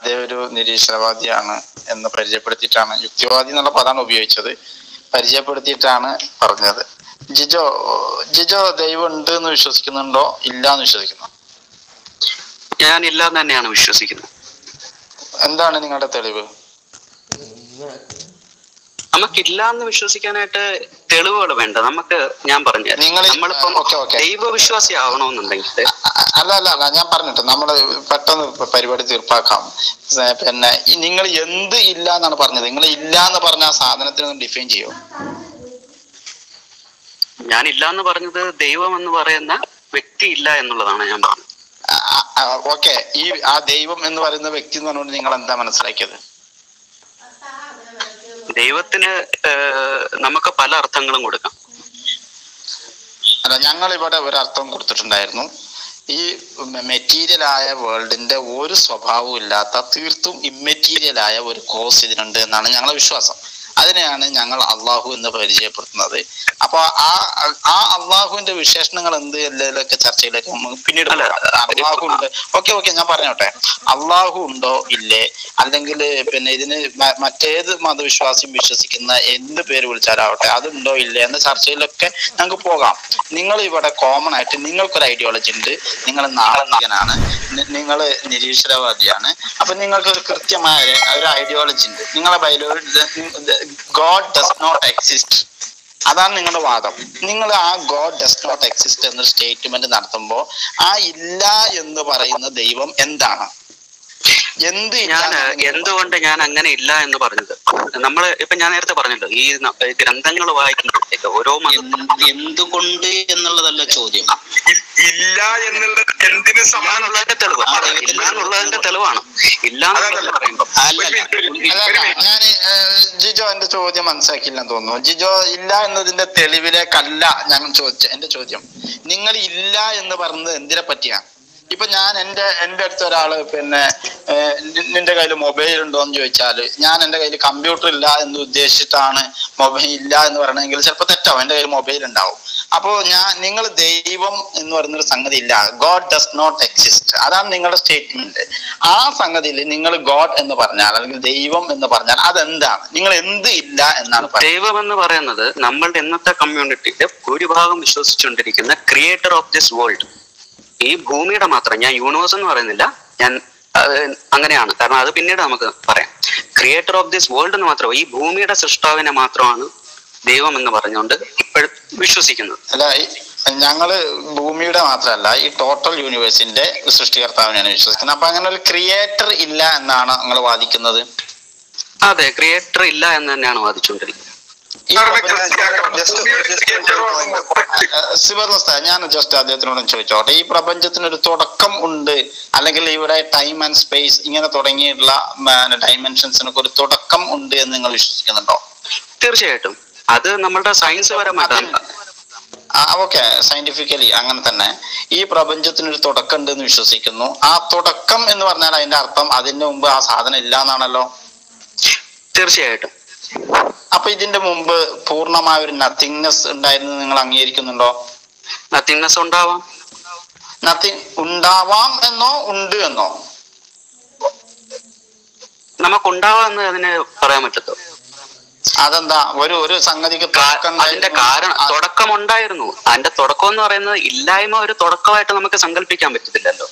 അദ്ദേഹം ഒരു നിരീശ്വരവാദിയാണ് എന്ന് പരിചയപ്പെടുത്തിയിട്ടാണ് യുക്തിവാദി എന്നുള്ള പദമാണ് ഉപയോഗിച്ചത് പരിചയപ്പെടുത്തിയിട്ടാണ് പറഞ്ഞത് ജിജോ ജിജോ ദൈവം ഉണ്ട് എന്ന് വിശ്വസിക്കുന്നുണ്ടോ ഇല്ല എന്ന് വിശ്വസിക്കുന്നു ഞാൻ ഇല്ലാന്ന് തന്നെയാണ് വിശ്വസിക്കുന്നത് എന്താണ് നിങ്ങളുടെ തെളിവ് നമുക്കില്ല എന്ന് വിശ്വസിക്കാനായിട്ട് തെളിവുകൾ വേണ്ട നമുക്ക് ഞാൻ പറഞ്ഞു നിങ്ങൾ ഈ- നമ്മളിപ്പം ഓക്കേ, ഓക്കേ. ദൈവവിശ്വാസി ആവണമെന്നുണ്ടെങ്കിൽ അ- അല്ല അല്ല അല്ല ഞാൻ പറഞ്ഞിട്ട് നമ്മള് പെട്ടെന്ന് പ- പരിപാടി തീർപ്പാക്കാം ഏ, പിന്നെ ഈ നിങ്ങൾ എന്ത് ഇല്ല എന്നാണ് പറഞ്ഞത് നിങ്ങൾ ഇല്ല എന്ന് പറഞ്ഞ ആ സാധനത്തിനൊന്ന് ഡിഫൈൻ ചെയ്യോ ഞാൻ ഇല്ല എന്ന് പറഞ്ഞത് ദൈവം എന്ന് പറയുന്ന വ്യക്തി ഇല്ല എന്നുള്ളതാണ് ഞാൻ പറഞ്ഞത് ഓക്കെ ഈ ആ ദൈവം എന്ന് പറയുന്ന വ്യക്തി എന്ന് പറഞ്ഞുകൊണ്ട് നിങ്ങൾ എന്താ മനസ്സിലാക്കിയത് ദൈവത്തിന് ഏഹ്, നമുക്ക് പല അർത്ഥങ്ങളും കൊടുക്കാം അല്ല ഞങ്ങൾ ഇവിടെ ഒരു അർത്ഥം കൊടുത്തിട്ടുണ്ടായിരുന്നു ഈ മെറ്റീരിയൽ ആയ വേൾഡിന്റെ ഒരു സ്വഭാവവും ഇല്ലാത്ത തീർത്തും ഇമ്മെറ്റീരിയൽ ആയ ഒരു കോസ് ഇതിനുണ്ട് എന്നാണ് ഞങ്ങളുടെ വിശ്വാസം അതിനെയാണ് ഞങ്ങൾ അള്ളാഹു എന്ന് പരിചയപ്പെടുത്തുന്നത് അപ്പൊ ആ ആ അള്ളാഹുവിന്റെ വിശേഷണങ്ങൾ എന്ത് എന്നതിലൊക്കെ ചർച്ചയിലേക്ക് നമുക്ക് പിന്നീട് അല്ല, പോകാം. അള്ളാഹു ഉണ്ട് ഓക്കെ ഓക്കെ ഞാൻ പറഞ്ഞോട്ടെ അള്ളാഹു ഉണ്ടോ ഇല്ലേ അല്ലെങ്കിൽ പിന്നെ ഇതിന് മ- മറ്റേത് മതവിശ്വാസിയും വിശ്വസിക്കുന്ന എന്ത് പേര് വിളിച്ചാലാവട്ടെ അതുണ്ടോ ഇല്ലേ എന്ന ചർച്ചയിലൊക്കെ ഞങ്ങൾക്ക് പോകാം നിങ്ങൾ ഇവിടെ കോമൺ ആയിട്ട് നിങ്ങൾക്കൊരു ഐഡിയോളജി ഉണ്ട് നിങ്ങൾ നാളനാണ് നിങ്ങൾ നിരീശ്വരവാദിയാണ് അപ്പൊ നിങ്ങൾക്ക് ഒരു കൃത്യമായ ഒരു ഐഡിയോളജി ഉണ്ട് നിങ്ങളെ ബൈലോ ഗോഡ് ഡസ് നോട്ട് എക്സിസ്റ്റ് അതാണ് നിങ്ങളുടെ വാദം നിങ്ങൾ ആ ഗോഡ് ഡസ് നോട്ട് എക്സിസ്റ്റ് എന്ന സ്റ്റേറ്റ്മെന്റ് നടത്തുമ്പോൾ ആ ഇല്ല എന്ന് പറയുന്ന ദൈവം എന്താണ് എന്ത് ഇല്ല ഞാൻ എന്നാണ് നിങ്ങൾ എന്തുകൊണ്ട് ഞാൻ അങ്ങനെ ഇല്ല എന്ന് പറഞ്ഞത് നമ്മൾ ഇപ്പൊ ഞാൻ നേരത്തെ പറഞ്ഞല്ലോ ഈ ന- ഗ്രന്ഥങ്ങൾ വായിക്കുമ്പോഴത്തേക്ക് ഓരോ മതം എന്ത് എന്തുകൊണ്ട് എന്നുള്ളതല്ല ചോദ്യം ഇല്ല എന്നുള്ളത് എന്തിന് സമാനമുള്ള ഇല്ലാന്നുള്ളതിന്റെ തെളിവ് ആ, അതെ, ഇല്ലാന്നുള്ളതിന്റെ തെളിവാണ് ഇല്ല എന്ന് പറയുമ്പോൾ അല്ലല്ല അല്ലല്ല ഞാൻ ജിജോ എന്റെ ചോദ്യം മനസ്സിലാക്കില്ലെന്ന് തോന്നുന്നു ജിജോ ഇല്ല എന്നതിന്റെ തെളിവിലേക്കല്ല ഞാൻ ചോദിച്ച എന്റെ ചോദ്യം നിങ്ങൾ ഇല്ല എന്ന് പറഞ്ഞത് എന്തിനെ പറ്റിയാണ് ഇപ്പൊ ഞാൻ എന്റെ എന്റെ അടുത്ത് ഒരാള് പിന്നെ ഏഹ്, നി- നിന്റെ കയ്യിൽ മൊബൈൽ ഉണ്ടോ എന്ന് ചോദിച്ചാല് ഞാൻ എന്റെ കയ്യിൽ കമ്പ്യൂട്ടർ ഇല്ല എന്ന് ഉദ്ദേശിച്ചിട്ടാണ് മൊബൈൽ ഇല്ല എന്ന് പറയണമെങ്കിൽ ചിലപ്പോൾ തെറ്റാവും എന്റെ കയ്യിൽ മൊബൈൽ ഉണ്ടാവും അപ്പോ ഞാൻ നിങ്ങൾ ദൈവം എന്ന് പറയുന്നൊരു സംഗതി ഇല്ല ഗോഡ് ഡസ് നോട്ട് എക്സിസ്റ്റ് അതാണ് നിങ്ങളുടെ സ്റ്റേറ്റ്മെന്റ് ആ സംഗതിയിൽ നിങ്ങൾ ഗോഡ് എന്ന് പറഞ്ഞാൽ അല്ലെങ്കിൽ ദൈവം എന്ന് പറഞ്ഞാൽ അതെന്താണ് നിങ്ങൾ എന്ത് ഇല്ല എന്നാണ് പറയുന്നത് ദൈവം എന്ന് പറയുന്നത് നമ്മളുടെ ഇന്നത്തെ കമ്മ്യൂണിറ്റിയിലെ ഭൂരിഭാഗം വിശ്വസിച്ചുകൊണ്ടിരിക്കുന്ന ക്രിയേറ്റർ ഓഫ് ദിസ് വേൾഡ് ഈ ഭൂമിയുടെ മാത്രം ഞാൻ യൂണിവേഴ്സ് എന്ന് പറയുന്നില്ല ഞാൻ അത് അങ്ങനെയാണ് കാരണം അത് പിന്നീട് നമുക്ക് പറയാം ക്രിയേറ്റർ ഓഫ് ദിസ് വേൾഡ് എന്ന് മാത്രം ഈ ഭൂമിയുടെ സൃഷ്ടാവിനെ മാത്രമാണ് ദൈവം എന്ന് പറഞ്ഞുകൊണ്ട് ഇപ്പോഴും വിശ്വസിക്കുന്നത് അല്ല ഈ ഞങ്ങള് ഭൂമിയുടെ മാത്രമല്ല ഈ ടോട്ടൽ യൂണിവേഴ്സിന്റെ സൃഷ്ടികർത്താവിനെയാണ് വിശ്വസിക്കുന്നത് അപ്പൊ അങ്ങനെ ഒരു ക്രിയേറ്റർ ഇല്ല എന്നാണ് നിങ്ങൾ വാദിക്കുന്നത് അതെ ക്രിയേറ്റർ ഇല്ല എന്ന് തന്നെയാണ് വാദിച്ചുകൊണ്ടിരിക്കുന്നത് ഈ സിബർസ്ത ഞാൻ ജസ്റ്റ് അദ്ദേഹത്തിനോടും ചോദിച്ചോട്ടെ ഈ പ്രപഞ്ചത്തിന് ഒരു തുടക്കം ഉണ്ട് അല്ലെങ്കിൽ ഇവിടെ ടൈം ആൻഡ് സ്പേസ് ഇങ്ങനെ തുടങ്ങിയിട്ടുള്ള ഡൈമെൻഷൻസിനൊക്കെ ഒരു തുടക്കം ഉണ്ട് എന്ന് നിങ്ങൾ വിശ്വസിക്കുന്നുണ്ടോ തീർച്ചയായിട്ടും അത് നമ്മളുടെ സയൻസ് പരമായിട്ടാണ് ഓക്കെ സയന്റിഫിക്കലി അങ്ങനെ തന്നെ ഈ പ്രപഞ്ചത്തിന് ഒരു തുടക്കം ഉണ്ട് എന്ന് വിശ്വസിക്കുന്നു ആ തുടക്കം എന്ന് പറഞ്ഞാൽ അതിന്റെ അർത്ഥം അതിന്റെ മുമ്പ് ആ സാധനം ഇല്ല എന്നാണല്ലോ തീർച്ചയായിട്ടും അപ്പൊ ഇതിന്റെ മുമ്പ് പൂർണ്ണമായ ഒരു നത്തിങ്നെസ് ഉണ്ടായിരുന്നു നിങ്ങൾ അംഗീകരിക്കുന്നുണ്ടോ നത്തിങ്നെസ് ഉണ്ടാവാം നത്തിങ് ഉണ്ടാവാം എന്നോ ഉണ്ട് എന്നോ നമുക്ക് ഉണ്ടാവാന്ന് അതിന് പറയാൻ പറ്റത്തോ അതെന്താ ഒരു ഒരു സംഗതിക്ക് കാ- തുടക്കം അതിന്റെ ഉണ്ടായിരുന്നു. കാരണം ആ, തുടക്കം ഉണ്ടായിരുന്നു അതിന്റെ തുടക്കം എന്ന് പറയുന്നത് ഇല്ലായ്മ ഒരു തുടക്കമായിട്ട് നമുക്ക് സങ്കല്പിക്കാൻ പറ്റത്തില്ലല്ലോ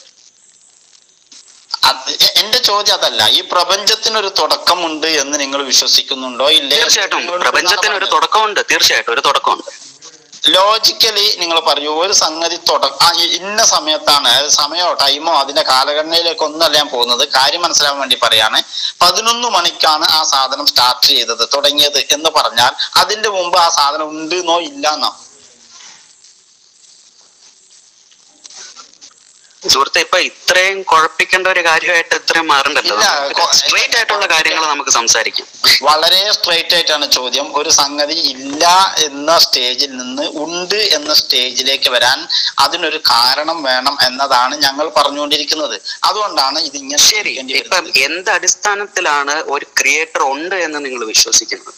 അത് എ- എന്റെ ചോദ്യം അതല്ല ഈ പ്രപഞ്ചത്തിന് ഒരു തുടക്കമുണ്ട് എന്ന് നിങ്ങൾ വിശ്വസിക്കുന്നുണ്ടോ ഇല്ലേ തീർച്ചയായിട്ടും പ്രപഞ്ചത്തിന് ഒരു തുടക്കമുണ്ട് തീർച്ചയായിട്ടും ഒരു തുടക്കമുണ്ട് ലോജിക്കലി നിങ്ങൾ പറയൂ ഒരു സംഗതി തുടക്ക ആ, ഇ- ഇന്ന സമയത്താണ് അതായത് സമയമോ ടൈമോ അതിന്റെ കാലഘടനയിലേക്ക് ഒന്നല്ല ഞാൻ പോകുന്നത് കാര്യം മനസ്സിലാവാൻ വേണ്ടി പറയാണ് പതിനൊന്ന് മണിക്കാണ് ആ സാധനം സ്റ്റാർട്ട് ചെയ്തത് തുടങ്ങിയത് എന്ന് പറഞ്ഞാൽ അതിന്റെ മുമ്പ് ആ സാധനം ഉണ്ട് എന്നോ ഇല്ല എന്നോ സുഹൃത്തെ ഇപ്പൊ ഇത്രയും കുഴപ്പിക്കേണ്ട ഒരു കാര്യമായിട്ട് ഇത്രയും മാറണ്ടല്ലോ ഇല്ല, കൊ- സ്ട്രേറ്റ് ആയിട്ടുള്ള കാര്യങ്ങൾ നമുക്ക് സംസാരിക്കാം വളരെ സ്ട്രൈറ്റ് ആയിട്ടാണ് ചോദ്യം ഒരു സംഗതി ഇല്ല എന്ന സ്റ്റേജിൽ നിന്ന് ഉണ്ട് എന്ന സ്റ്റേജിലേക്ക് വരാൻ അതിനൊരു കാരണം വേണം എന്നതാണ് ഞങ്ങൾ പറഞ്ഞുകൊണ്ടിരിക്കുന്നത് അതുകൊണ്ടാണ് ഇതിങ്ങനെ ശരി ചോദിക്കേണ്ടി ഇപ്പൊ വരുന്നത്. എന്ത് അടിസ്ഥാനത്തിലാണ് ഒരു ക്രിയേറ്റർ ഉണ്ട് എന്ന് നിങ്ങൾ വിശ്വസിക്കുന്നത്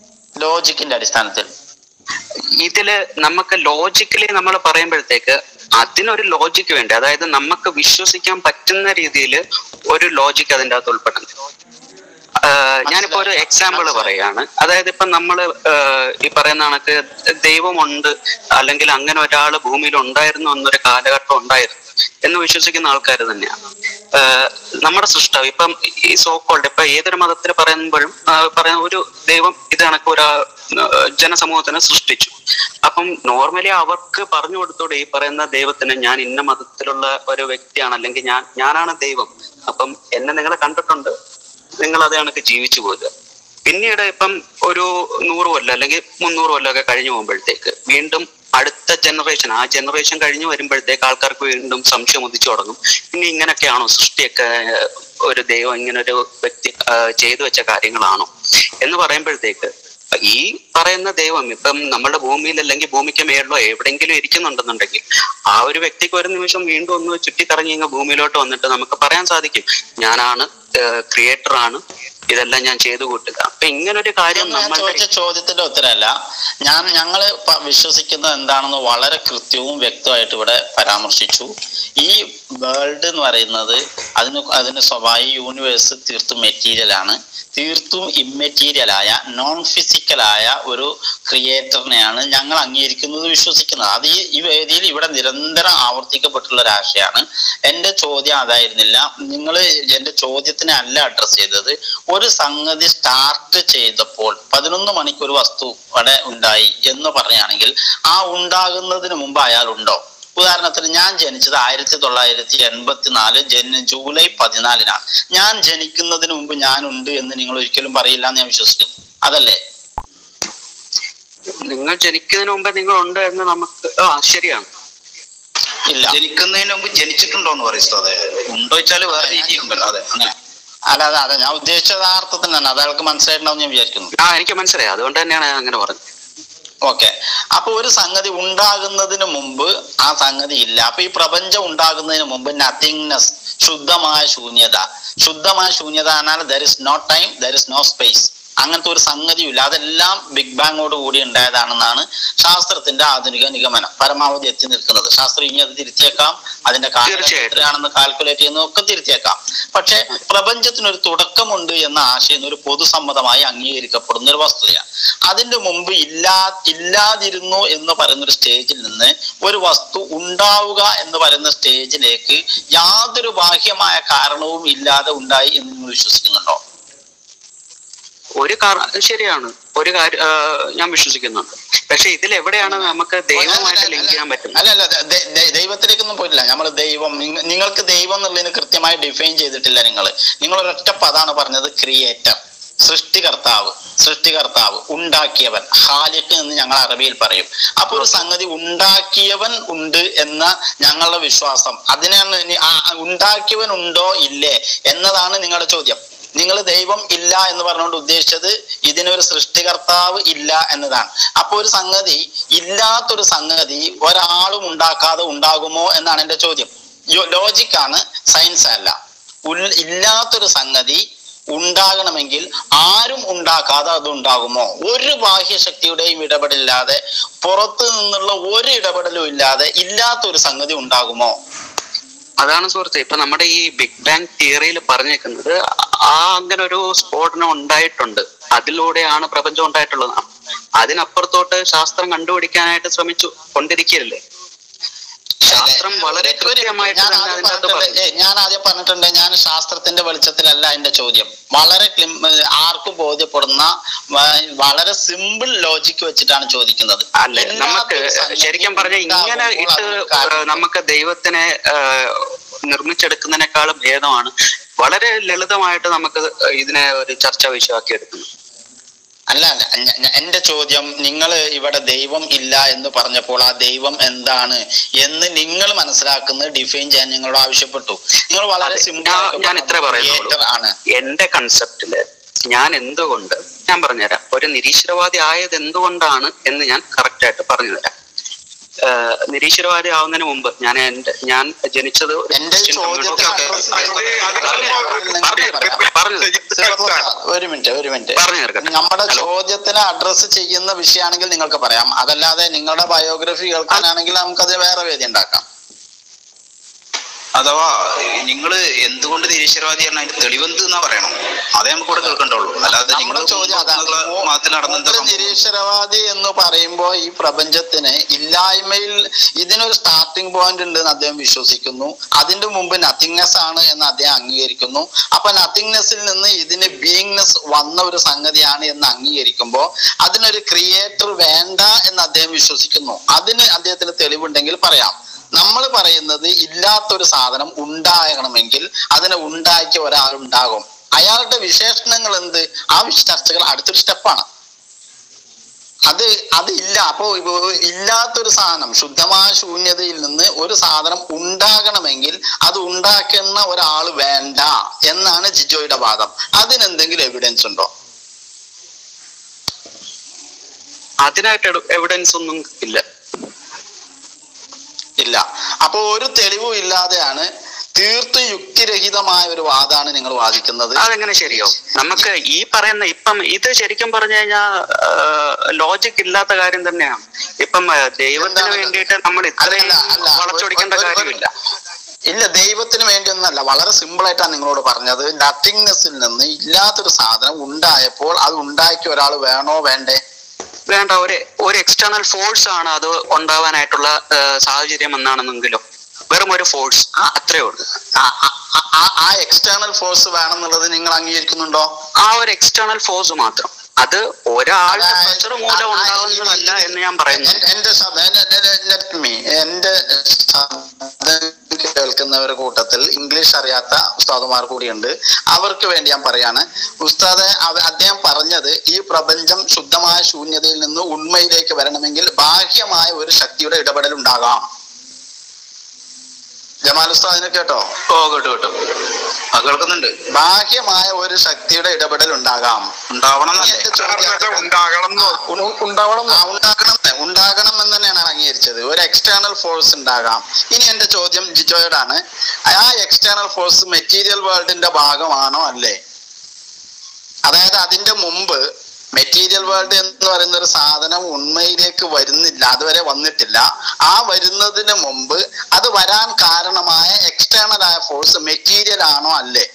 ലോജിക്കിന്റെ അടിസ്ഥാനത്തിൽ ഇതില് നമുക്ക് ലോജിക്കലി നമ്മൾ പറയുമ്പോഴത്തേക്ക് അതിനൊരു ലോജിക്ക് വേണ്ടി അതായത് നമുക്ക് വിശ്വസിക്കാൻ പറ്റുന്ന രീതിയിൽ ഒരു ലോജിക്ക് അതിൻ്റെ അകത്ത് ഉൾപ്പെടുന്നു ആഹ് ഞാനിപ്പോ ഒരു എക്സാമ്പിൾ പറയാണ് അതായത് ഇപ്പൊ നമ്മള് ആഹ് ഈ പറയുന്ന കണക്ക് ദൈവമുണ്ട് അല്ലെങ്കിൽ അങ്ങനെ ഒരാൾ ഭൂമിയിൽ ഉണ്ടായിരുന്നു എന്നൊരു കാലഘട്ടം ഉണ്ടായിരുന്നു എന്ന് വിശ്വസിക്കുന്ന ആൾക്കാർ തന്നെയാണ് ആഹ് നമ്മുടെ സൃഷ്ടാവ് ഇപ്പം ഈ സോക്കോൾഡ് ഇപ്പൊ ഏതൊരു മതത്തിൽ പറയുമ്പോഴും ആഹ് പറയാൻ ഒരു ദൈവം ഇത് കണക്ക് ഒരു ആഹ് ജനസമൂഹത്തിനെ സൃഷ്ടിച്ചു അപ്പം നോർമലി അവർക്ക് പറഞ്ഞു കൊടുത്തോടെ ഈ പറയുന്ന ദൈവത്തിന് ഞാൻ ഇന്ന മതത്തിലുള്ള ഒരു വ്യക്തിയാണ് അല്ലെങ്കിൽ ഞാൻ ഞാനാണ് ദൈവം അപ്പം എന്നെ നിങ്ങൾ കണ്ടിട്ടുണ്ട് നിങ്ങൾ അത് കണക്ക് ജീവിച്ചു പോകുക പിന്നീട് ഇപ്പം ഒരു നൂറ് കൊല്ലം അല്ലെങ്കിൽ മുന്നൂറ് കൊല്ലം ഒക്കെ കഴിഞ്ഞു പോകുമ്പോഴത്തേക്ക് വീണ്ടും അടുത്ത ജനറേഷൻ ആ ജനറേഷൻ കഴിഞ്ഞു വരുമ്പോഴത്തേക്ക് ആൾക്കാർക്ക് വീണ്ടും സംശയം ഉദിച്ചു തുടങ്ങും പിന്നെ ഇങ്ങനെയൊക്കെയാണോ സൃഷ്ടിയൊക്കെ ഏഹ്, ഒരു ദൈവം ഇങ്ങനെ ഒരു വ്യക്തി ഏഹ്, ചെയ്തു വെച്ച കാര്യങ്ങളാണോ എന്ന് പറയുമ്പോഴത്തേക്ക് ഈ പറയുന്ന ദൈവം ഇപ്പം നമ്മുടെ ഭൂമിയിൽ അല്ലെങ്കിൽ ഭൂമിക്ക് മേളിലോ എവിടെയെങ്കിലും ഇരിക്കുന്നുണ്ടെന്നുണ്ടെങ്കിൽ ആ ഒരു വ്യക്തിക്ക് ഒരു നിമിഷം വീണ്ടും ഒന്ന് ചുറ്റിക്കറങ്ങി ഇങ്ങ് ഭൂമിയിലോട്ട് വന്നിട്ട് നമുക്ക് പറയാൻ സാധിക്കും ഞാനാണ് ക്രിയേറ്റർ ആണ് ഇതെല്ലാം ഞാൻ ചെയ്തു കൂട്ടുക അപ്പൊ ഇങ്ങനൊരു കാര്യം ഇതൊന്നും ഞാൻ നമ്മളുടെ ചോദിച്ച ചോദ്യത്തിന്റെ ഉത്തരമല്ല ഞാൻ ഞങ്ങള് പ- വിശ്വസിക്കുന്നത് എന്താണെന്ന് വളരെ കൃത്യവും വ്യക്തമായിട്ട് ഇവിടെ പരാമർശിച്ചു ഈ വേൾഡ് എന്ന് പറയുന്നത് അതിന് അതിന് സ്വഭാവ യൂണിവേഴ്സ് തീർത്തും മെറ്റീരിയൽ ആണ് തീർത്തും ഇമ്മെറ്റീരിയലായ നോൺ ഫിസിക്കലായ ഒരു ക്രിയേറ്ററിനെയാണ് ഞങ്ങൾ അംഗീകരിക്കുന്നത് വിശ്വസിക്കുന്നത് അത് ഈ ഈ വേദിയിൽ ഇവിടെ നിരന്തരം ആവർത്തിക്കപ്പെട്ടുള്ള ഒരു ആശയമാണ് എന്റെ ചോദ്യം അതായിരുന്നില്ല നിങ്ങൾ എന്റെ ചോദ്യത്തിനെ അല്ല അഡ്രസ് ചെയ്തത് ഒരു സംഗതി സ്റ്റാർട്ട് ചെയ്തപ്പോൾ പതിനൊന്ന് മണിക്ക് ഒരു വസ്തു അവിടെ ഉണ്ടായി എന്ന് പറയുകയാണെങ്കിൽ ആ ഉണ്ടാകുന്നതിന് മുമ്പ് അയാൾ ഉണ്ടോ ഉദാഹരണത്തിന് ഞാൻ ജനിച്ചത് ആയിരത്തി തൊള്ളായിരത്തി എൺപത്തി നാല് ജന ജൂലൈ പതിനാലിനാണ് ഞാൻ ജനിക്കുന്നതിന് മുമ്പ് ഞാനുണ്ട് എന്ന് നിങ്ങൾ ഒരിക്കലും പറയില്ല എന്ന് ഞാൻ വിശ്വസിക്കുന്നു അതല്ലേ നിങ്ങൾ ജനിക്കുന്നതിന് മുമ്പേ നിങ്ങൾ ഉണ്ട് എന്ന് നമുക്ക് ആ ശരിയാണ് ഇല്ല ജനിക്കുന്നതിന് മുമ്പ് ജനിച്ചിട്ടുണ്ടോ എന്ന് പറയും അതെ ഉണ്ടോ വെച്ചാല് വേറെ രീതി ഉണ്ടല്ലോ അതെ അങ്ങനെ അല്ല അതെ അതെ ഞാൻ ഉദ്ദേശിച്ചത് ആ അർത്ഥത്തിൽ തന്നെ അത് അയാൾക്ക് മനസ്സിലായിട്ടുണ്ടാവും ഞാൻ വിചാരിക്കുന്നു ആ എനിക്ക് മനസ്സിലായി അതുകൊണ്ട് തന്നെയാണ് ഞാൻ അങ്ങനെ പറഞ്ഞത് ഓക്കെ അപ്പൊ ഒരു സംഗതി ഉണ്ടാകുന്നതിന് മുമ്പ് ആ സംഗതി ഇല്ല അപ്പൊ ഈ പ്രപഞ്ചം ഉണ്ടാകുന്നതിന് മുമ്പ് നത്തിങ്നെസ് ശുദ്ധമായ ശൂന്യത ശുദ്ധമായ ശൂന്യത എന്നാൽ there is no time there is no space അങ്ങനത്തെ ഒരു സംഗതിയില്ല അതെല്ലാം ബിഗ് ബാങ്ങോട് കൂടി ഉണ്ടായതാണെന്നാണ് ശാസ്ത്രത്തിന്റെ ആധുനിക നിഗമനം പരമാവധി എത്തി നിൽക്കുന്നത് ശാസ്ത്രം ഇനി അത് തിരുത്തിയേക്കാം അതിന്റെ കാലഘട്ടം തീർച്ചയായിട്ടും. എത്രയാണെന്ന് കാൽക്കുലേറ്റ് ചെയ്യുന്നതൊക്കെ തിരുത്തിയേക്കാം പക്ഷെ പ്രപഞ്ചത്തിനൊരു തുടക്കമുണ്ട് എന്ന ആശയം ഒരു പൊതുസമ്മതമായി അംഗീകരിക്കപ്പെടുന്ന ഒരു വസ്തുതയാണ് അതിന്റെ മുമ്പ് ഇല്ലാ ഇല്ലാതിരുന്നു എന്ന് പറയുന്ന ഒരു സ്റ്റേജിൽ നിന്ന് ഒരു വസ്തു ഉണ്ടാവുക എന്ന് പറയുന്ന സ്റ്റേജിലേക്ക് യാതൊരു ബാഹ്യമായ കാരണവും ഇല്ലാതെ ഉണ്ടായി എന്ന് നിങ്ങൾ വിശ്വസിക്കുന്നുണ്ടോ ഒരു കാരണം ശരിയാണ് ഒരു കാര്യം ആ, ഞാൻ വിശ്വസിക്കുന്നുണ്ട് പക്ഷെ ഇതിൽ എവിടെയാണ് നമുക്ക് ദൈവമായിട്ട് ലിങ്ക് ചെയ്യാൻ പറ്റുന്നത് അല്ല അല്ല ദ- ദ- ദൈവത്തിലേക്കൊന്നും പോയില്ല നമ്മൾ ദൈവം നിങ്ങ- നിങ്ങൾക്ക് ദൈവം എന്നുള്ളതിന് കൃത്യമായി ഡിഫൈൻ ചെയ്തിട്ടില്ല നിങ്ങൾ നിങ്ങൾ ഒരൊറ്റ പദാണ് പറഞ്ഞത് ക്രിയേറ്റർ സൃഷ്ടികർത്താവ് സൃഷ്ടികർത്താവ് ഉണ്ടാക്കിയവൻ ഹാലിക്ക് എന്ന് ഞങ്ങൾ അറബിയിൽ പറയും അപ്പൊ ഒരു സംഗതി ഉണ്ടാക്കിയവൻ ഉണ്ട് എന്ന ഞങ്ങളുടെ വിശ്വാസം അതിനാണ് ഇനി ആ ആ ഉണ്ടാക്കിയവൻ ഉണ്ടോ ഇല്ലേ എന്നതാണ് നിങ്ങളുടെ ചോദ്യം നിങ്ങൾ ദൈവം ഇല്ല എന്ന് പറഞ്ഞുകൊണ്ട് ഉദ്ദേശിച്ചത് ഇതിനൊരു സൃഷ്ടികർത്താവ് ഇല്ല എന്നതാണ് അപ്പൊ ഒരു സംഗതി ഇല്ലാത്തൊരു സംഗതി ഒരാളും ഉണ്ടാക്കാതെ ഉണ്ടാകുമോ എന്നാണ് എന്റെ ചോദ്യം ലോജിക്കാണ് സയൻസ് അല്ല ഉൾ- ഇല്ലാത്തൊരു സംഗതി ഉണ്ടാകണമെങ്കിൽ ആരും ഉണ്ടാക്കാതെ അത് ഉണ്ടാകുമോ ഒരു ബാഹ്യശക്തിയുടെയും ഇടപെടില്ലാതെ പുറത്തു നിന്നുള്ള ഒരു ഇടപെടലും ഇല്ലാതെ ഇല്ലാത്തൊരു സംഗതി ഉണ്ടാകുമോ അതാണ് സുഹൃത്തെ ഇപ്പൊ നമ്മുടെ ഈ ബിഗ് ബാങ് തിയറിയിൽ പറഞ്ഞേക്കുന്നത് ആ അങ്ങനെ ഒരു സ്ഫോടനം ഉണ്ടായിട്ടുണ്ട് അതിലൂടെയാണ് പ്രപഞ്ചം ഉണ്ടായിട്ടുള്ളത് അതിനപ്പുറത്തോട്ട് ശാസ്ത്രം കണ്ടുപിടിക്കാനായിട്ട് ശ്രമിച്ചു കൊണ്ടിരിക്കുകയല്ലേ ശാസ്ത്രം വളരെ ഒരു- ഒരു- കൃത്യമായിട്ട് ഞാൻ തന്നെ ആദ്യം അതിനകത്ത് പറഞ്ഞിട്ടുണ്ട്, പറഞ്ഞു ഏയ് ഞാൻ ആദ്യം പറഞ്ഞിട്ടുണ്ട് ഞാൻ ശാസ്ത്രത്തിന്റെ വെളിച്ചത്തിലല്ല എന്റെ ചോദ്യം വളരെ ക്ലിം- ഏഹ് ആർക്കും ബോധ്യപ്പെടുന്ന വ- വളരെ സിമ്പിൾ ലോജിക്ക് വെച്ചിട്ടാണ് ചോദിക്കുന്നത് അല്ല നമുക്ക് ഇല്ലാത്തൊരു സംഗതി ശരിക്കും പറഞ്ഞ ഇങ്ങനെ ഉണ്ടാകുമ്പോൾ ഇട്ട് അതിന് കാരണം ഏഹ് നമുക്ക് ദൈവത്തിനെ ഏഹ് നിർമ്മിച്ചെടുക്കുന്നതിനേക്കാളും ഭേദമാണ് വളരെ ലളിതമായിട്ട് നമുക്ക് ഇതിനെ ഒരു ചർച്ചാ വിഷയമാക്കി എടുക്കുന്നത് അല്ല അല്ല ഞ- ഞ- എന്റെ ചോദ്യം നിങ്ങൾ ഇവിടെ ദൈവം ഇല്ല എന്ന് പറഞ്ഞപ്പോൾ ആ ദൈവം എന്താണ് എന്ന് നിങ്ങൾ മനസ്സിലാക്കുന്നത് ഡിഫൈൻ ചെയ്യാൻ ഞങ്ങളോട് ആവശ്യപ്പെട്ടു നിങ്ങൾ വളരെ അതെ, സിമ്പിൾ ഞാൻ- ഞാൻ ഇത്രേ പറയുന്നുള്ളൂ. ആണ് എന്റെ കൺസെപ്റ്റില് ഞാൻ എന്തുകൊണ്ട് ഞാൻ പറഞ്ഞുതരാം ഒരു നിരീശ്വരവാദി ആയത് എന്തുകൊണ്ടാണ് എന്ന് ഞാൻ കറക്റ്റ് ആയിട്ട് പറഞ്ഞുതരാം ഏഹ് നിരീശ്വരവാദി ആവുന്നതിന് മുമ്പ് ഞാൻ എന്റെ ഞാൻ ജനിച്ചത് ഒരു എന്റെ ക്രിസ്ത്യൻ ചോദ്യത്തിന് community- address ഓക്കേ. ചെയ്യാൻ പറഞ്ഞു പറയാം. പറഞ്ഞു സിറോ സാർ, ഒരു മിനിറ്റ് ഒരു മിനിറ്റ് പറഞ്ഞു തീർക്കട്ടെ നമ്മുടെ ഹലോ. ചോദ്യത്തിന് അഡ്രസ്സ് ചെയ്യുന്ന വിഷയമാണെങ്കിൽ നിങ്ങൾക്ക് പറയാം അതല്ലാതെ നിങ്ങളുടെ ബയോഗ്രഫി കേൾക്കാനാണെങ്കിൽ നമുക്കത് വേറെ വേദി ഉണ്ടാക്കാം അഥവാ നിങ്ങൾ എന്തുകൊണ്ട് നിരീശ്വരവാദിയാണ് അതിന്റെ തെളിവെന്ത് എന്നാ പറയണം അതേ നമുക്ക് ഇവിടെ കേൾക്കണ്ടുള്ളൂ അല്ലാതെ നിങ്ങൾ നമ്മുടെ ചോദ്യം അതാണ് മതത്തിൽ നടന്ന എന്താ മൂപ്പര് സംഭവം? നിരീശ്വരവാദി എന്ന് പറയുമ്പോൾ ഈ പ്രപഞ്ചത്തിന് ഇല്ലായ്മയിൽ ഇതിനൊരു സ്റ്റാർട്ടിംഗ് പോയിന്റ് ഉണ്ട് എന്ന് അദ്ദേഹം വിശ്വസിക്കുന്നു അതിന്റെ മുമ്പ് നത്തിങ്നെസ് ആണ് എന്ന് അദ്ദേഹം അംഗീകരിക്കുന്നു അപ്പൊ നത്തിങ്നെസ്സിൽ നിന്ന് ഇതിന് ബീയിങ്നെസ് വന്ന ഒരു സംഗതിയാണ് എന്ന് അംഗീകരിക്കുമ്പോൾ അതിനൊരു ക്രിയേറ്റർ വേണ്ട എന്ന് അദ്ദേഹം വിശ്വസിക്കുന്നു അതിന് അദ്ദേഹത്തിന് തെളിവുണ്ടെങ്കിൽ പറയാം നമ്മൾ പറയുന്നത് ഇല്ലാത്തൊരു സാധനം ഉണ്ടാകണമെങ്കിൽ അതിനെ ഉണ്ടാക്കിയ ഒരാൾ ഉണ്ടാകും അയാളുടെ വിശേഷണങ്ങൾ എന്ത് ആ വിശ- ചർച്ചകൾ അടുത്തൊരു സ്റ്റെപ്പാണ് അത് അത് ഇല്ല അപ്പോ ഇപ്പൊ ഇല്ലാത്തൊരു സാധനം ശുദ്ധമായ ശൂന്യതയിൽ നിന്ന് ഒരു സാധനം ഉണ്ടാകണമെങ്കിൽ അത് ഉണ്ടാക്കുന്ന ഒരാൾ വേണ്ട എന്നാണ് ജിജോയുടെ വാദം അതിനെന്തെങ്കിലും എവിഡൻസ് ഉണ്ടോ അതിനായിട്ട് എവിഡൻസ് ഒന്നും ഇല്ല ഇല്ല അപ്പൊ ഒരു തെളിവും ഇല്ലാതെയാണ് തീർത്തും യുക്തിരഹിതമായ ഒരു വാദമാണ് നിങ്ങൾ വാദിക്കുന്നത് അതെങ്ങനെ ശരിയോ നമുക്ക് ഈ പറയുന്ന ഇപ്പം ഇത് ശരിക്കും പറഞ്ഞു കഴിഞ്ഞാൽ ലോജിക് ഇല്ലാത്ത കാര്യം തന്നെയാണ് ഇപ്പം ആ, ദൈവത്തിന് എന്താണ്? വേണ്ടിയിട്ട് നമ്മൾ ഇത്രയും അല്ല, അല്ല. വളച്ചൊടിക്കേണ്ട ഒരു- ഒരു- കാര്യമില്ല ഇല്ല ദൈവത്തിന് വേണ്ടിയൊന്നല്ല വളരെ സിമ്പിൾ ആയിട്ടാണ് നിങ്ങളോട് പറഞ്ഞത് നത്തിങ്നെസ്സിൽ നിന്ന് ഇല്ലാത്തൊരു സാധനം ഉണ്ടായപ്പോൾ അത് ഉണ്ടാക്കിയ ഒരാൾ വേണോ വേണ്ടേ വേണ്ട ഒരു ഒരു എക്സ്റ്റേണൽ ഫോഴ്സ് ആണ് അത് ഉണ്ടാവാനായിട്ടുള്ള ആ, സാഹചര്യം എന്നാണെന്നെങ്കിലും വെറും ഒരു ഫോഴ്സ് അത്രേ ഉള്ളൂ ആ- ആ- ആ- ആ എക്സ്റ്റേണൽ ഫോഴ്സ് വേണമെന്നുള്ളത് നിങ്ങൾ അംഗീകരിക്കുന്നുണ്ടോ ആ ഒരു എക്സ്റ്റേണൽ ഫോഴ്സ് മാത്രം അത് ഒരാളുടെ അതായത് പ്രഷർ മൂലം ആ- ആ- ഉണ്ടാവുന്നതല്ല എന്ന് ഞാൻ പറയുന്നു എൻ- എന്റെ ശബ്ദം എന്നെ- എന്നെ- let me. എന്റെ ശബ്ദം കേൾക്കുന്നവരുടെ കൂട്ടത്തിൽ ഇംഗ്ലീഷ് അറിയാത്ത ഉസ്താദുമാർ കൂടിയുണ്ട് അവർക്ക് വേണ്ടി ഞാൻ പറയാണ് ഉസ്താദ് അവ- അദ്ദേഹം പറഞ്ഞത് ഈ പ്രപഞ്ചം ശുദ്ധമായ ശൂന്യതയിൽ നിന്ന് ഉണ്മയിലേക്ക് വരണമെങ്കിൽ ബാഹ്യമായ ഒരു ശക്തിയുടെ ഇടപെടൽ ഉണ്ടാകാം ജമാൽ ഉസ്താദിനെ കേട്ടോ ഓ കേട്ടു കേട്ടു ആ കേൾക്കുന്നുണ്ട് ബാഹ്യമായ ഒരു ശക്തിയുടെ ഇടപെടൽ ഉണ്ടാകാം ഉണ്ടാവണം ഇനി എന്നല്ലേ? എന്റെ ചോദ്യം കാരണം ഉണ്ടാകണം എന്ന് ഉ- ഉണ്ടാവണം ആ, ഉണ്ടാകണം എന്ന്. ഉണ്ടാകണം എന്ന് തന്നെയാണ് അംഗീകരിച്ചത് ഒരു എക്സ്റ്റേണൽ ഫോഴ്സ് ഉണ്ടാകാം ഇനി എന്റെ ചോദ്യം ജിജോയോടാണ് ആ എക്സ്റ്റേണൽ ഫോഴ്സ് മെറ്റീരിയൽ വേൾഡിന്റെ ഭാഗമാണോ അല്ലേ അതായത് അതിന്റെ മുമ്പ് മെറ്റീരിയൽ വേൾഡ് എന്ന് പറയുന്ന ഒരു സാധനം ഉണ്മയിലേക്ക് വരുന്നില്ല അതുവരെ വന്നിട്ടില്ല ആ വരുന്നതിന് മുമ്പ് അത് വരാൻ കാരണമായ എക്സ്റ്റേണൽ ആയ ഫോഴ്സ് മെറ്റീരിയൽ ആണോ അല്ലേ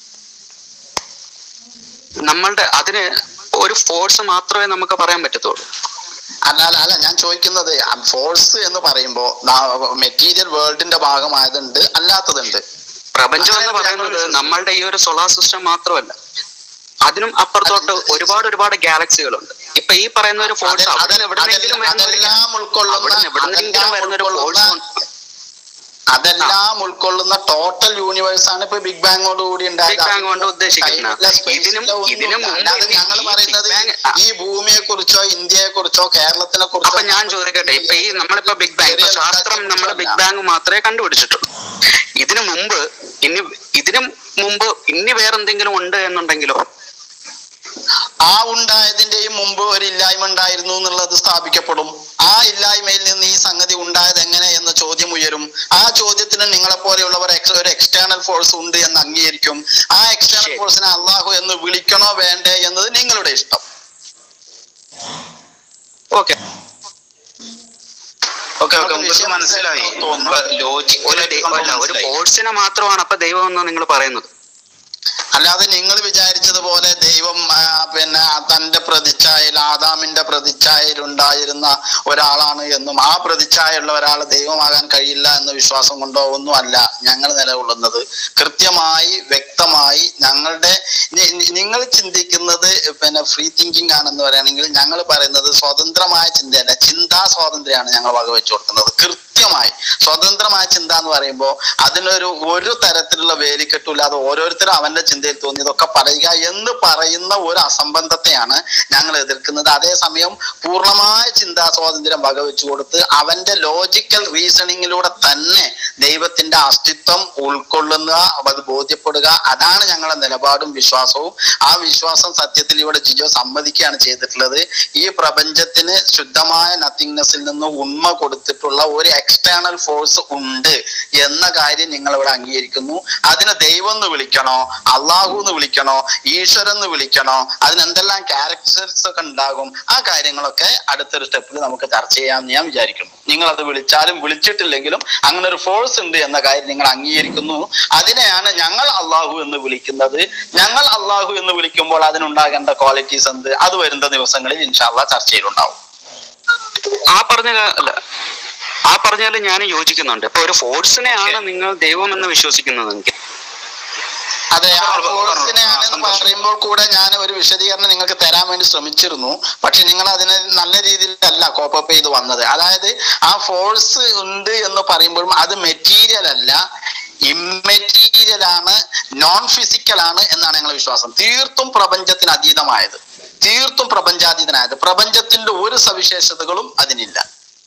നമ്മളുടെ അതിന് ഒരു ഫോഴ്സ് മാത്രമേ നമുക്ക് പറയാൻ പറ്റത്തുള്ളൂ അല്ല അല്ല അല്ല ഞാൻ ചോദിക്കുന്നത് ഫോഴ്സ് എന്ന് പറയുമ്പോ മെറ്റീരിയൽ വേൾഡിന്റെ ഭാഗമായതുണ്ട് അല്ലാത്തതുണ്ട് പ്രപഞ്ചം എന്ന് പറയുന്നത് നമ്മളുടെ ഈ ഒരു സോളാർ സിസ്റ്റം മാത്രമല്ല അതിനും അപ്പുറത്തോട്ട് ഒരുപാട് ഒരുപാട് ഗാലക്സികളുണ്ട് ഇപ്പൊ ഈ പറയുന്ന ഒരു ഫോഴ്സ് അതെ- അവിടെ അതെ- എവിടെന്നെങ്കിലും അതെല്ലാം- വരുന്ന ഒരു- അതെല്ലാം ഉൾക്കൊള്ളുന്ന അവിടുന്ന് എവിടെന്നെങ്കിലും അതെല്ലാം വരുന്ന ഒരു ഫോഴ്സ് ഉൾക്കൊള്ളുന്ന അതെല്ലാം ഉൾക്കൊള്ളുന്ന ടോട്ടൽ യൂണിവേഴ്സ് ആണ് ഇപ്പൊ ബിഗ് ബാങ്ങോട് കൂടി ഉണ്ടായത് Big Bang കൊണ്ട് ഉദ്ദേശിക്കുന്നത് ടൈമില്ല, space ഇതിനും- ഇല്ല, ഒന്നുമില്ല. ഇതിനും മുമ്പ് അല്ലാതെ ഈ- ഞങ്ങൾ ഈ പറയുന്നത് Big Bang- ആ. ഈ ഭൂമിയെ കുറിച്ചോ ഇന്ത്യയെ കുറിച്ചോ കേരളത്തിനെ അപ്പൊ കുറിച്ചോ ഞാൻ ചോദിക്കട്ടെ ഇപ്പൊ ഈ നമ്മളിപ്പോ ബിഗ് ബാങ് ഇപ്പൊ ശാസ്ത്രം നമ്മൾ ബിഗ് ബാങ് മാത്രമേ കണ്ടുപിടിച്ചിട്ടുള്ളൂ ഇതിനു മുമ്പ് ഇനി ഇതിനു മുമ്പ് ഇനി വേറെന്തെങ്കിലും ഉണ്ട് എന്നുണ്ടെങ്കിലോ ആ ഉണ്ടായതിന്റെയും മുമ്പ് ഒരു ഇല്ലായ്മ ഉണ്ടായിരുന്നു എന്നുള്ളത് സ്ഥാപിക്കപ്പെടും ആ ഇല്ലായ്മയിൽ നിന്ന് ഈ സംഗതി ഉണ്ടായത് എങ്ങനെ എന്ന ചോദ്യം ഉയരും ആ ചോദ്യത്തിന് നിങ്ങളെ പോലെയുള്ളവർ ex- ഒരു എക്സ്റ്റേണൽ ഫോഴ്സ് ഉണ്ട് എന്ന് അംഗീകരിക്കും ആ എക്സ്റ്റേണൽ ശരി. ഫോഴ്സിനെ അള്ളാഹു എന്ന് വിളിക്കണോ വേണ്ടേ എന്നത് നിങ്ങളുടെ ഇഷ്ടം ഓക്കെ ഓക്കെ ഓക്കെ മുമ്പ് മനസ്സിലായി ഒരു ലോജിക്കലായിട്ട് ദൈവം അല്ല ഒരു മനസ്സിലായി ഫോഴ്സിനെ മാത്രമാണ് അപ്പൊ ദൈവം എന്ന് നിങ്ങൾ പറയുന്നത് അല്ലാതെ നിങ്ങൾ വിചാരിച്ചതുപോലെ ദൈവം ആ, പിന്നെ തന്റെ പ്രതിച്ഛായയിൽ ആദാമിന്റെ പ്രതിച്ഛായയിൽ ഉണ്ടായിരുന്ന ഒരാളാണ് എന്നും ആ പ്രതിച്ഛായുള്ള ഒരാൾ ദൈവമാകാൻ കഴിയില്ല എന്ന വിശ്വാസം കൊണ്ടോ ഒന്നും അല്ല ഞങ്ങൾ നിലകൊള്ളുന്നത് കൃത്യമായി വ്യക്തമായി ഞങ്ങളുടെ നി- നി- നിങ്ങൾ ചിന്തിക്കുന്നത് പിന്നെ ഫ്രീ തിങ്കിങ് ആണെന്ന് പറയുകയാണെങ്കിൽ ഞങ്ങൾ പറയുന്നത് സ്വതന്ത്രമായ ചിന്തയല്ല ചിന്താ സ്വാതന്ത്ര്യമാണ് ഞങ്ങൾ വകവെച്ചു കൊടുക്കുന്നത് കൃത്യമായി സ്വതന്ത്രമായ ചിന്ത എന്ന് പറയുമ്പോൾ അതിനൊരു ഒരു തരത്തിലുള്ള വേലിക്കെട്ടില്ലാതെ ഓരോരുത്തരും അവന്റെ ചിന്തയിൽ തോന്നിയതൊക്കെ പറയുക എന്ന് പറയുന്ന ഒരു അസംബന്ധത്തെയാണ് ഞങ്ങൾ എതിർക്കുന്നത് അതേസമയം പൂർണ്ണമായ ചിന്താ സ്വാതന്ത്ര്യം വകവെച്ചു കൊടുത്ത് അവന്റെ ലോജിക്കൽ റീസണിങ്ങിലൂടെ തന്നെ ദൈവത്തിന്റെ അസ്തിത്വം ഉൾക്കൊള്ളുന്ന അത് ബോധ്യപ്പെടുക അതാണ് ഞങ്ങളുടെ നിലപാടും വിശ്വാസവും ആ വിശ്വാസം സത്യത്തിൽ ഇവിടെ ജിജോ സമ്മതിക്കുകയാണ് ചെയ്തിട്ടുള്ളത് ഈ പ്രപഞ്ചത്തിന് ശുദ്ധമായ നത്തിങ്നെസ്സിൽ നിന്ന് ഉണ്മ കൊടുത്തിട്ടുള്ള ഒരു എക്സ്റ്റേണൽ ഫോഴ്സ് ഉണ്ട് എന്ന കാര്യം നിങ്ങൾ ഇവിടെ അംഗീകരിക്കുന്നു അതിന് ദൈവം എന്ന് വിളിക്കണോ അള്ളാഹു അള്ളാഹു എന്ന് വിളിക്കണോ ഈശ്വരൻ എന്ന് വിളിക്കണോ അതിന് എന്തെല്ലാം ക്യാരക്ടേഴ്സ് ഒക്കെ ഉണ്ടാകും ആ കാര്യങ്ങളൊക്കെ അടുത്തൊരു സ്റ്റെപ്പിൽ നമുക്ക് ചർച്ച ചെയ്യാമെന്ന് ഞാൻ വിചാരിക്കുന്നു നിങ്ങൾ അത് വിളിച്ചാലും വിളിച്ചിട്ടില്ലെങ്കിലും അങ്ങനെ ഒരു ഫോഴ്സ് ഉണ്ട് എന്ന കാര്യം നിങ്ങൾ അംഗീകരിക്കുന്നു അതിനെയാണ് ഞങ്ങൾ അള്ളാഹു എന്ന് വിളിക്കുന്നത് ഞങ്ങൾ അള്ളാഹു എന്ന് വിളിക്കുമ്പോൾ അതിനുണ്ടാകേണ്ട ക്വാളിറ്റീസ് എന്ത് അത് വരുന്ന ദിവസങ്ങളിൽ ഇൻഷാല്ല ചർച്ചയിലുണ്ടാവും ആ പറഞ്ഞ അല്ല ആ പറഞ്ഞാൽ ഞാൻ യോജിക്കുന്നുണ്ട് ഇപ്പൊ ഒരു ഫോഴ്സിനെയാണ് നിങ്ങൾ ദൈവം എന്ന് വിശ്വസിക്കുന്നതെങ്കിൽ അതെ ആ ഫോഴ്സിനെയാണെന്ന് പറയുമ്പോൾ കൂടെ ഞാൻ ഒരു വിശദീകരണം നിങ്ങൾക്ക് തരാൻ വേണ്ടി ശ്രമിച്ചിരുന്നു പക്ഷെ നിങ്ങൾ അതിനെ നല്ല രീതിയിലല്ല കോപ്പപ്പ് ചെയ്ത് വന്നത് അതായത് ആ ഫോഴ്സ് ഉണ്ട് എന്ന് പറയുമ്പോഴും അത് മെറ്റീരിയൽ അല്ല ഇമ്മെറ്റീരിയൽ ആണ് നോൺ ഫിസിക്കൽ ആണ് എന്നാണ് ഞങ്ങളുടെ വിശ്വാസം തീർത്തും പ്രപഞ്ചത്തിന് അതീതമായത് തീർത്തും പ്രപഞ്ചാതീതനായത് പ്രപഞ്ചത്തിന്റെ ഒരു സവിശേഷതകളും അതിനില്ല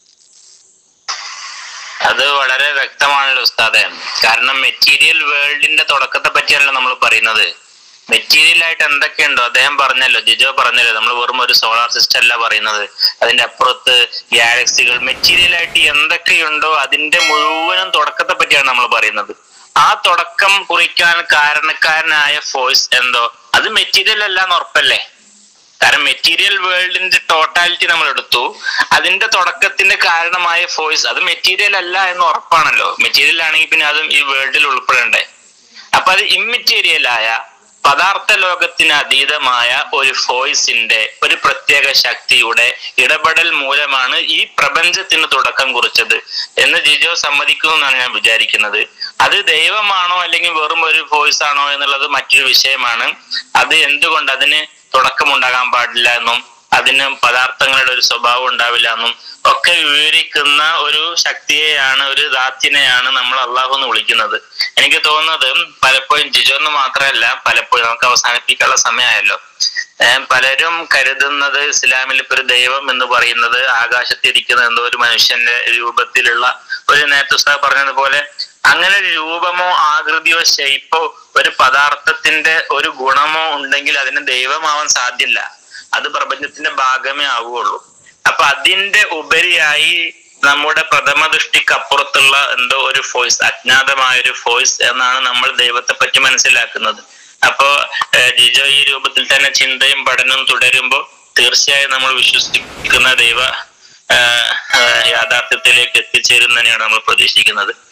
അത് വളരെ വ്യക്തമാണല്ലോ ഉസ്താദെ കാരണം മെറ്റീരിയൽ വേൾഡിന്റെ തുടക്കത്തെ പറ്റിയാണല്ലോ നമ്മൾ പറയുന്നത് മെറ്റീരിയൽ ആയിട്ട് എന്തൊക്കെയുണ്ടോ അദ്ദേഹം പറഞ്ഞല്ലോ ജിജോ പറഞ്ഞല്ലോ നമ്മൾ വെറും ഒരു സോളാർ സിസ്റ്റം അല്ല പറയുന്നത് അതിന്റെ അപ്പുറത്ത് ഗാലക്സികൾ മെറ്റീരിയൽ ആയിട്ട് എന്തൊക്കെയുണ്ടോ അതിന്റെ മുഴുവനും തുടക്കത്തെ പറ്റിയാണ് നമ്മൾ പറയുന്നത് ആ തുടക്കം കുറിക്കാൻ കാരണക്കാരനായ ഫോഴ്സ് എന്തോ അത് മെറ്റീരിയൽ അല്ല എന്ന് ഉറപ്പല്ലേ കാരണം മെറ്റീരിയൽ വേൾഡിന്റെ ടോട്ടാലിറ്റി നമ്മൾ എടുത്തു അതിന്റെ തുടക്കത്തിന്റെ കാരണമായ ഫോഴ്സ് അത് മെറ്റീരിയൽ അല്ല എന്ന് ഉറപ്പാണല്ലോ മെറ്റീരിയൽ ആണെങ്കിൽ പിന്നെ അതും ഈ വേൾഡിൽ ഉൾപ്പെടണ്ടേ അപ്പൊ അത് ഇമ്മെറ്റീരിയൽ ആയ പദാർത്ഥ ലോകത്തിന് അതീതമായ ഒരു ഫോഴ്സിന്റെ ഒരു പ്രത്യേക ശക്തിയുടെ ഇടപെടൽ മൂലമാണ് ഈ പ്രപഞ്ചത്തിന് തുടക്കം കുറിച്ചത് എന്ന് ജിജോ സമ്മതിക്കുന്നു എന്നാണ് ഞാൻ വിചാരിക്കുന്നത് അത് ദൈവമാണോ അല്ലെങ്കിൽ വെറും ഒരു ഫോഴ്സ് ആണോ എന്നുള്ളത് മറ്റൊരു വിഷയമാണ് അത് എന്തുകൊണ്ട് അതിന് തുടക്കമുണ്ടാകാൻ പാടില്ല എന്നും അതിന് പദാർത്ഥങ്ങളുടെ ഒരു സ്വഭാവം ഉണ്ടാവില്ല എന്നും ഒക്കെ വിവരിക്കുന്ന ഒരു ശക്തിയെയാണ് ഒരു ദാത്തിനെയാണ് നമ്മൾ അള്ളാഹു എന്ന് വിളിക്കുന്നത് എനിക്ക് തോന്നുന്നത് പലപ്പോഴും ജിജോ എന്ന് മാത്രമല്ല പലപ്പോഴും നമുക്ക് അവസാനിപ്പിക്കാനുള്ള സമയമായല്ലോ ഏഹ് പലരും കരുതുന്നത് ഇസ്ലാമിൽ ഇപ്പൊ ഒരു ദൈവം എന്ന് പറയുന്നത് ആകാശത്തിരിക്കുന്ന എന്തോ ഒരു മനുഷ്യന്റെ രൂപത്തിലുള്ള ഒരു നേരത്തെ ഉസ്താദ് പറഞ്ഞതുപോലെ അങ്ങനെ ഒരു രൂപമോ ആകൃതിയോ ഷെയ്പ്പോ ഒരു പദാർത്ഥത്തിന്റെ ഒരു ഗുണമോ ഉണ്ടെങ്കിൽ അതിന് ദൈവമാവാൻ സാധ്യല്ല അത് പ്രപഞ്ചത്തിന്റെ ഭാഗമേ ആവുകയുള്ളൂ അപ്പൊ അതിന്റെ ഉപരിയായി നമ്മുടെ പ്രഥമ ദൃഷ്ടിക്ക് അപ്പുറത്തുള്ള എന്തോ ഒരു ഫോഴ്സ് അജ്ഞാതമായ ഒരു ഫോഴ്സ് എന്നാണ് നമ്മൾ ദൈവത്തെ പറ്റി മനസ്സിലാക്കുന്നത് അപ്പോ ഏഹ്, ജിജോ ഈ രൂപത്തിൽ തന്നെ ചിന്തയും പഠനവും തുടരുമ്പോൾ തീർച്ചയായും നമ്മൾ വിശ്വസിക്കുന്ന ദൈവ ഏഹ്, ഏഹ്, യാഥാർത്ഥ്യത്തിലേക്ക് എത്തിച്ചേരുന്നതിനെയാണ് നമ്മൾ പ്രതീക്ഷിക്കുന്നത്